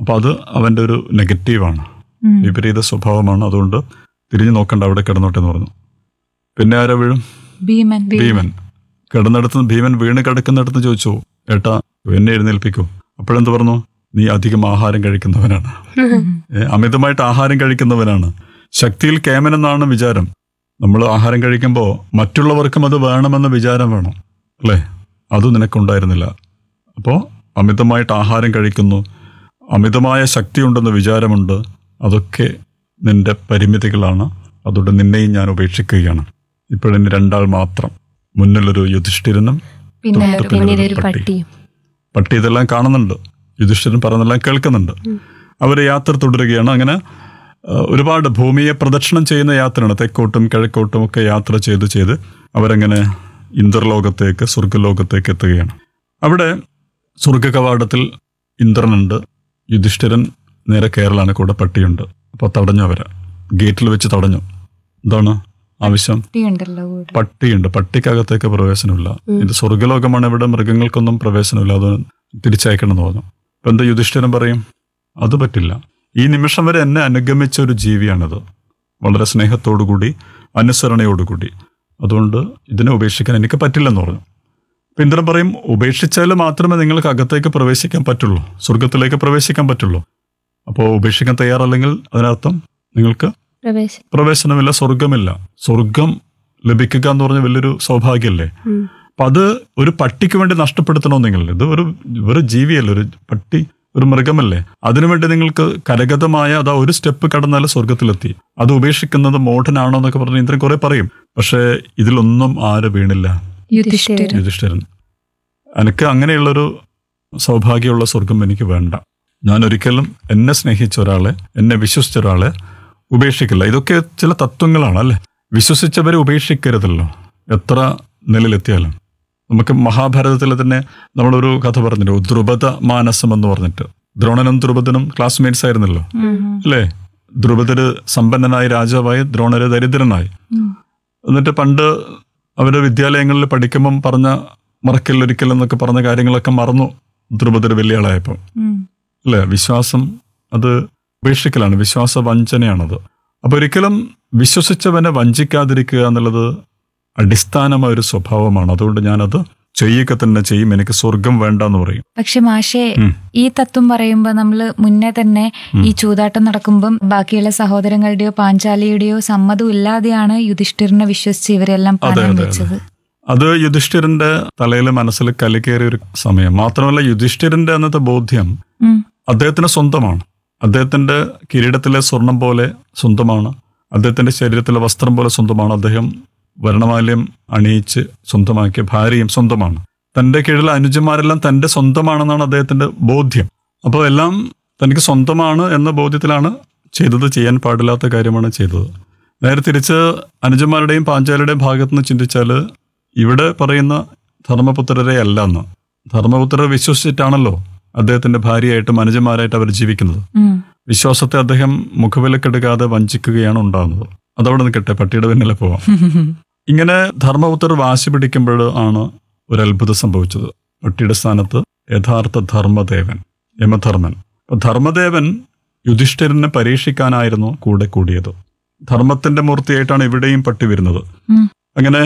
അപ്പൊ അത് അവന്റെ ഒരു നെഗറ്റീവാണ് ഉം. വിപരീത സ്വഭാവമാണ് അതുകൊണ്ട് തിരിഞ്ഞു നോക്കണ്ട അവിടെ കിടന്നോട്ടെ എന്ന് പറഞ്ഞു പിന്നെ ആരാ വീഴും ഭീമൻ ഭീമൻ കിടന്നിടത്ത് ഭീമൻ വീണ് കിടക്കുന്നിടത്ത് ചോദിച്ചു ഏട്ടാ എന്നെ എഴുന്നേൽപ്പിക്കൂ അപ്പോഴെന്ത് പറഞ്ഞു നീ അധികം ആഹാരം കഴിക്കുന്നവനാണ് ഏ, അമിതമായിട്ട് ആഹാരം കഴിക്കുന്നവനാണ് ശക്തിയിൽ കേമനെന്നാണ് വിചാരം നമ്മൾ ആഹാരം കഴിക്കുമ്പോൾ മറ്റുള്ളവർക്കും അത് വേണമെന്ന വിചാരം വേണം അല്ലേ അതും നിനക്കുണ്ടായിരുന്നില്ല അപ്പോൾ അമിതമായിട്ട് ആഹാരം കഴിക്കുന്നു അമിതമായ ശക്തിയുണ്ടെന്ന് വിചാരമുണ്ട് അതൊക്കെ നിന്റെ പരിമിതികളാണ് അതുകൊണ്ട് നിന്നെയും ഞാൻ ഉപേക്ഷിക്കുകയാണ് ഇപ്പോഴിനി രണ്ടാൾ മാത്രം മുന്നിലൊരു യുധിഷ്ഠിരനും പിന്നെ തൊട്ട് ഒരു പിന്നിലൊരു ഒരു പട്ടി. പട്ടിയും പട്ടി ഇതെല്ലാം കാണുന്നുണ്ട് യുധിഷ്ഠിരൻ പറയുന്നെല്ലാം കേൾക്കുന്നുണ്ട് അവർ യാത്ര തുടരുകയാണ് അങ്ങനെ ആ, ഒരുപാട് ഭൂമിയെ പ്രദക്ഷിണം ചെയ്യുന്ന യാത്രയാണ് തെക്കോട്ടും കിഴക്കോട്ടും ഒക്കെ യാത്ര ചെയ്ത് ചെയ്ത് അവരങ്ങനെ ഇന്ദ്രലോകത്തേക്ക് സ്വർഗലോകത്തേക്ക് എത്തുകയാണ് അവിടെ സ്വർഗ കവാടത്തിൽ ഇന്ദ്രനുണ്ട് യുധിഷ്ഠിരൻ നേരെ കേരളാണ് കൂടെ പട്ടിയുണ്ട് അപ്പോൾ തടഞ്ഞു അവരെ ഗേറ്റിൽ വെച്ച് തടഞ്ഞു എന്താണ് ആവശ്യം പട്ടിയുണ്ടല്ലോ കൂടെ പട്ടിയുണ്ട് പട്ടിക്കകത്തേക്ക് പ്രവേശനമില്ല ഇത് സ്വർഗലോകമാണ് ഇവിടെ മൃഗങ്ങൾക്കൊന്നും പ്രവേശനമില്ല അത് തിരിച്ചയക്കണം എന്ന് പറഞ്ഞു അപ്പൊ എന്താ യുധിഷ്ഠിരൻ പറയും അത് പറ്റില്ല ഈ നിമിഷം വരെ എന്നെ അനുഗമിച്ച ഒരു ജീവിയാണിത് വളരെ സ്നേഹത്തോടുകൂടി അനുസരണയോടുകൂടി അതുകൊണ്ട് ഇതിനെ ഉപേക്ഷിക്കാൻ എനിക്ക് പറ്റില്ലെന്ന് പറഞ്ഞു അപ്പൊ ഇന്ദ്രൻ പറയും ഉപേക്ഷിച്ചാൽ മാത്രമേ നിങ്ങൾക്ക് അകത്തേക്ക് പ്രവേശിക്കാൻ പറ്റുള്ളൂ സ്വർഗത്തിലേക്ക് പ്രവേശിക്കാൻ പറ്റുള്ളൂ അപ്പോൾ ഉപേക്ഷിക്കാൻ തയ്യാറല്ലെങ്കിൽ അതിനർത്ഥം നിങ്ങൾക്ക് പ്രവേശം പ്രവേശനമില്ല സ്വർഗമില്ല സ്വർഗം ലഭിക്കുക എന്ന് പറഞ്ഞ വലിയൊരു സൗഭാഗ്യമല്ലേ ഉം. അപ്പൊ അത് ഒരു പട്ടിക്ക് വേണ്ടി നഷ്ടപ്പെടുത്തണമെന്നില്ല ഇത് ഒരു ഒരു ജീവിയല്ലേ ഒരു പട്ടി ഒരു മൃഗമല്ലേ അതിനുവേണ്ടി നിങ്ങൾക്ക് കരഗതമായ അതാ ഒരു സ്റ്റെപ്പ് കടന്നാൽ സ്വർഗത്തിലെത്തി അത് ഉപേക്ഷിക്കുന്നത് മോഡനാണോ എന്നൊക്കെ പറഞ്ഞ് ഇന്ദ്രൻ കുറെ പറയും പക്ഷേ ഇതിലൊന്നും ആര് വീണില്ല യുധിഷ്ഠിരൻ യുധിഷ്ഠിരൻ എനിക്ക് അങ്ങനെയുള്ളൊരു സൗഭാഗ്യമുള്ള സ്വർഗം എനിക്ക് വേണ്ട ഞാൻ ഒരിക്കലും എന്നെ സ്നേഹിച്ച ഒരാളെ എന്നെ വിശ്വസിച്ച ഒരാളെ ഉപേക്ഷിക്കില്ല ഇതൊക്കെ ചില തത്വങ്ങളാണ് അല്ലെ വിശ്വസിച്ചവരെ ഉപേക്ഷിക്കരുതല്ലോ എത്ര നിലയിലെത്തിയാലും നമുക്ക് മഹാഭാരതത്തിൽ തന്നെ നമ്മളൊരു കഥ പറഞ്ഞിട്ട് ദ്രുപദ മാനസം എന്ന് പറഞ്ഞിട്ട് ദ്രോണനും ദ്രുപദനും ക്ലാസ്മേറ്റ്സ് ആയിരുന്നല്ലോ അല്ലേ ദ്രുപദര് സമ്പന്നനായ രാജാവായി ദ്രോണര് ദരിദ്രനായി ഉം. എന്നിട്ട് പണ്ട് അവര് വിദ്യാലയങ്ങളിൽ പഠിക്കുമ്പം പറഞ്ഞ മറക്കൽ ഒരിക്കൽ എന്നൊക്കെ പറഞ്ഞ കാര്യങ്ങളൊക്കെ മറന്നു ദ്രുപദർ വലിയ ആളായപ്പോൾ ഉം. അല്ലേ വിശ്വാസം അത് ഉപേക്ഷിക്കലാണ് വിശ്വാസ വഞ്ചനയാണത് അപ്പൊ ഒരിക്കലും വിശ്വസിച്ചവനെ വഞ്ചിക്കാതിരിക്കുക എന്നുള്ളത് അടിസ്ഥാനമായ ഒരു സ്വഭാവമാണ് അതുകൊണ്ട് ഞാനത് ചെയ്യുക തന്നെ ചെയ്യും എനിക്ക് സ്വർഗം വേണ്ട എന്ന് പറയും പക്ഷെ മാഷെ ഉം. ഈ തത്വം പറയുമ്പോ നമ്മള് മുന്നേ തന്നെ ഈ ചൂതാട്ടം നടക്കുമ്പം ബാക്കിയുള്ള സഹോദരങ്ങളുടെയോ പാഞ്ചാലിയുടെയോ സമ്മതം ഇല്ലാതെയാണ് യുധിഷ്ഠിരനെ വിശ്വസിച്ച് ഇവരെല്ലാം അതെ, പണം അതെ, വെച്ചത് അത് യുധിഷ്ഠിരന്റെ തലയിൽ മനസ്സിൽ കലിക്കേറിയ ഒരു സമയം മാത്രമല്ല യുധിഷ്ഠിരന്റെ അന്നത്തെ ബോധ്യം ഉം. അദ്ദേഹത്തിന് സ്വന്തമാണ് അദ്ദേഹത്തിന്റെ കിരീടത്തിലെ സ്വർണം പോലെ സ്വന്തമാണ് അദ്ദേഹത്തിന്റെ ശരീരത്തിലെ വസ്ത്രം പോലെ സ്വന്തമാണ് അദ്ദേഹം വർണ്ണമാല്യം അണിയിച്ച് സ്വന്തമാക്കിയ ഭാര്യയും സ്വന്തമാണ് തന്റെ കീഴിലെ അനുജന്മാരെല്ലാം തന്റെ സ്വന്തമാണെന്നാണ് അദ്ദേഹത്തിന്റെ ബോധ്യം അപ്പോൾ എല്ലാം തനിക്ക് സ്വന്തമാണ് എന്ന ബോധ്യത്തിലാണ് ചെയ്തത് ചെയ്യാൻ പാടില്ലാത്ത കാര്യമാണ് ചെയ്തത് നേരെ തിരിച്ച് അനുജന്മാരുടെയും പാഞ്ചാലിയുടെയും ഭാഗത്ത് നിന്ന് ചിന്തിച്ചാൽ ഇവിടെ പറയുന്ന ധർമ്മപുത്രരെ അല്ല എന്ന് ധർമ്മപുത്രരെ വിശ്വസിച്ചിട്ടാണല്ലോ അദ്ദേഹത്തിന്റെ ഭാര്യയായിട്ടും അനുജന്മാരായിട്ട് അവർ ജീവിക്കുന്നത് ഉം. വിശ്വാസത്തെ അദ്ദേഹം മുഖവിലക്കെടുക്കാതെ വഞ്ചിക്കുകയാണ് ഉണ്ടാകുന്നത് അതവിടെ നിൽക്കട്ടെ പട്ടിയുടെ പിന്നിലെ പോവാം ഇങ്ങനെ ധർമ്മപുത്രർ വാശി പിടിക്കുമ്പോൾ ആണ് ഒരു അത്ഭുതം സംഭവിച്ചത് പട്ടിയുടെ സ്ഥാനത്ത് യഥാർത്ഥ ധർമ്മദേവൻ യമധർമ്മൻ അപ്പൊ ധർമ്മദേവൻ യുധിഷ്ഠിരനെ പരീക്ഷിക്കാനായിരുന്നു കൂടെ കൂടിയത് ധർമ്മത്തിന്റെ മൂർത്തിയായിട്ടാണ് ഇവിടെയും പട്ടി വരുന്നത് ഉം. അങ്ങനെ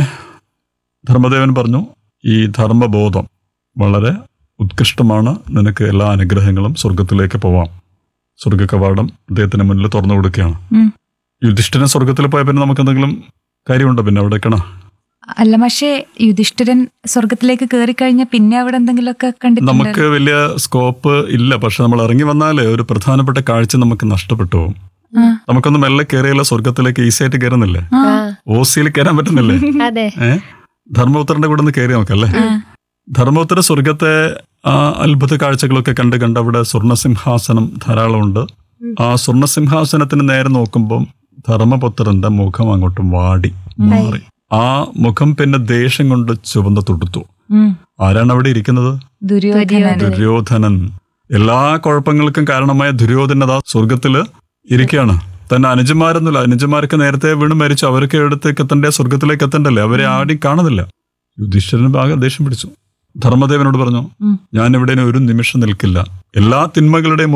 ധർമ്മദേവൻ പറഞ്ഞു ഈ ധർമ്മബോധം വളരെ ഉത്കൃഷ്ടമാണ് നിനക്ക് എല്ലാ അനുഗ്രഹങ്ങളും സ്വർഗത്തിലേക്ക് പോവാം സ്വർഗ കവാടം അദ്ദേഹത്തിന് മുന്നിൽ തുറന്നു കൊടുക്കുകയാണ് ഉം. യുധിഷ്ഠിരൻ സ്വർഗത്തിൽ പോയ പിന്നെ നമുക്ക് എന്തെങ്കിലും കാര്യമുണ്ടോ പിന്നെ അവിടെ നിൽക്കണ അല്ല പക്ഷേ യുധിഷ്ഠിരൻ സ്വർഗത്തിലേക്ക് കയറി കഴിഞ്ഞ പിന്നെ അവിടെ എന്തെങ്കിലുമൊക്കെ കണ്ടിട്ടുണ്ട് നമുക്ക് വലിയ സ്കോപ്പ് ഇല്ല പക്ഷെ നമ്മൾ ഇറങ്ങി വന്നാലേ ഒരു പ്രധാനപ്പെട്ട കാഴ്ച നമുക്ക് നഷ്ടപ്പെട്ടു പോകും ആ. നമുക്കൊന്ന് മെല്ലെ കയറിയല്ല സ്വർഗത്തിലേക്ക് ഈസി ആയിട്ട് കയറുന്നില്ലേ ആ. ആ ഓസിയിൽ കയറാൻ പറ്റുന്നില്ലേ അതെ ഏ ധർമ്മപുത്രന്റെ കൂടെ ഒന്ന് കയറി നോക്കല്ലേ ആ. ധർമ്മപുത്ര സ്വർഗത്തെ ആ അത്ഭുത കാഴ്ചകളൊക്കെ കണ്ട് കണ്ട് അവിടെ സ്വർണസിംഹാസനം ധാരാളമുണ്ട് ആ സ്വർണസിംഹാസനത്തിന് നേരെ നോക്കുമ്പം ധർമ്മപുത്രന്റെ മുഖം അങ്ങോട്ട് വാടി മാറി ആ മുഖം പിന്നെ ദേഷ്യം കൊണ്ട് ചുവന്ന് തുടുത്തു ഉം. ആരാണ് അവിടെ ഇരിക്കുന്നത് ദുര്യോധനൻ ദുര്യോധനൻ എല്ലാ കുഴപ്പങ്ങൾക്കും കാരണമായ ദുര്യോധനത സ്വർഗത്തില് ഇരിക്കുകയാണ് തന്നെ അനുജന്മാരൊന്നുമില്ല അനുജന്മാർക്ക് നേരത്തെ വീണ് മരിച്ചു അവർക്ക് എടുത്തേക്ക് എത്തണ്ടേ സ്വർഗത്തിലേക്ക് എത്തണ്ടല്ലേ അവരെ ആരും കാണുന്നില്ല യുധിഷ്ഠിരന് ആകെ ദേഷ്യം പിടിച്ചു ധർമ്മദേവനോട് പറഞ്ഞു ഉം. ഞാൻ ഇവിടെ ഇനി ഒരു നിമിഷം നിൽക്കില്ല എല്ലാ തിന്മകളുടെയും